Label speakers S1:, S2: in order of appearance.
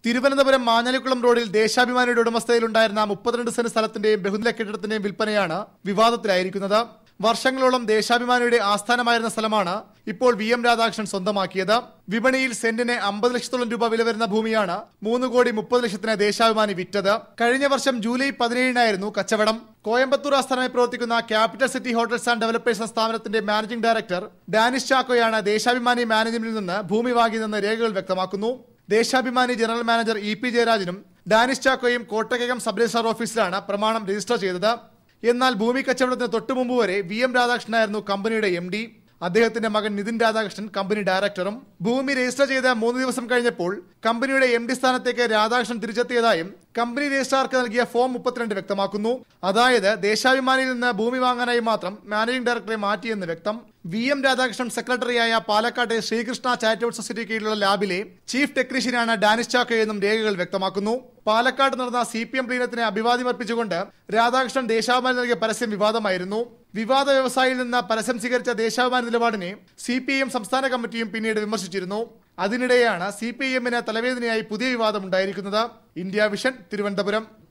S1: തിരുവനന്തപുരം മാഞ്ഞാലിക്കുളം റോഡിൽ ദേശാഭിമാനിയുടെ ഉടമസ്ഥതയിലുണ്ടായിരുന്ന മുപ്പത്തിരണ്ട് സെന്റ് സ്ഥലത്തിന്റെയും ബഹുനില കെട്ടിടത്തിന്റെയും വിൽപ്പനയാണ് വിവാദത്തിലായിരിക്കുന്നത് വർഷങ്ങളോളം ദേശാഭിമാനിയുടെ ആസ്ഥാനമായിരുന്ന സ്ഥലമാണ് ഇപ്പോൾ വി എം രാധാകൃഷ്ണൻ സ്വന്തമാക്കിയത് വിപണിയിൽ സെന്റിന് അമ്പത് ലക്ഷത്തോളം രൂപ വില വരുന്ന ഭൂമിയാണ് മൂന്ന് കോടി മുപ്പത് ലക്ഷത്തിന് ദേശാഭിമാനി വിറ്റത് കഴിഞ്ഞ വർഷം ജൂലൈ പതിനേഴിനായിരുന്നു കച്ചവടം കോയമ്പത്തൂർ ആസ്ഥാനമായി പ്രവർത്തിക്കുന്ന capital city hotels and developers എന്ന സ്ഥാപനത്തിന്റെ മാനേജിംഗ് ഡയറക്ടർ ഡാനിഷ് ചാക്കോയാണ് ദേശാഭിമാനി മാനേജ്മെന്റിൽ നിന്ന് ഭൂമി വാങ്ങിയതെന്ന് രേഖകൾ വ്യക്തമാക്കുന്നു Deshabhimani general manager E P ജയരാജനും ഡാനിഷ് ചാക്കോയും കോട്ടക്കകം സബ് രജിസ്ട്രാർ ഓഫീസിലാണ് പ്രമാണം രജിസ്റ്റർ ചെയ്തത് എന്നാൽ ഭൂമി കച്ചവടത്തിന് തൊട്ടു മുമ്പ് വരെ വി എം രാധാകൃഷ്ണനായിരുന്നു കമ്പനിയുടെ എം ഡി അദ്ദേഹത്തിന്റെ മകൻ നിതിൻ രാധാകൃഷ്ണൻ കമ്പനി ഡയറക്ടറും ഭൂമി രജിസ്റ്റർ ചെയ്ത മൂന്ന് ദിവസം കഴിഞ്ഞപ്പോൾ കമ്പനിയുടെ എം ഡി സ്ഥാനത്തേക്ക് രാധാകൃഷ്ണൻ തിരിച്ചെത്തിയതായും കമ്പനി രജിസ്ട്രാർക്ക് നൽകിയ ഫോം മുപ്പത്തിരണ്ട് വ്യക്തമാക്കുന്നു അതായത് ദേശാഭിമാനിയിൽ നിന്ന് ഭൂമി വാങ്ങാനായി മാത്രം മാനേജിംഗ് ഡയറക്ടറെ മാറ്റിയെന്ന് വ്യക്തം വി എം രാധാകൃഷ്ണൻ സെക്രട്ടറിയായ പാലക്കാട്ടെ ശ്രീകൃഷ്ണ ചാരിറ്റബിൾ സൊസൈറ്റി കീഴിലുള്ള ലാബിലെ ചീഫ് ടെക്നീഷ്യനാണ് ഡാനിഷ് ചാക്കോ എന്നും രേഖകൾ വ്യക്തമാക്കുന്നു പാലക്കാട് നടന്ന സി പി എം പ്ലീനത്തിന് അഭിവാദ്യം അർപ്പിച്ചുകൊണ്ട് രാധാകൃഷ്ണൻ ദേശാഭിമാനി നൽകിയ പരസ്യം വിവാദമായിരുന്നു വിവാദ വ്യവസായിയിൽ നിന്ന് പരസ്യം സ്വീകരിച്ച ദേശാഭിമാനി നിലപാടിനെ സി പി എം സംസ്ഥാന കമ്മിറ്റിയും പിന്നീട് വിമർശിച്ചിരുന്നു അതിനിടെയാണ് സി പി എമ്മിന് തലവേദനയായി പുതിയ വിവാദം ഉണ്ടായിരിക്കുന്നത് ഇന്ത്യ വിഷൻ തിരുവനന്തപുരം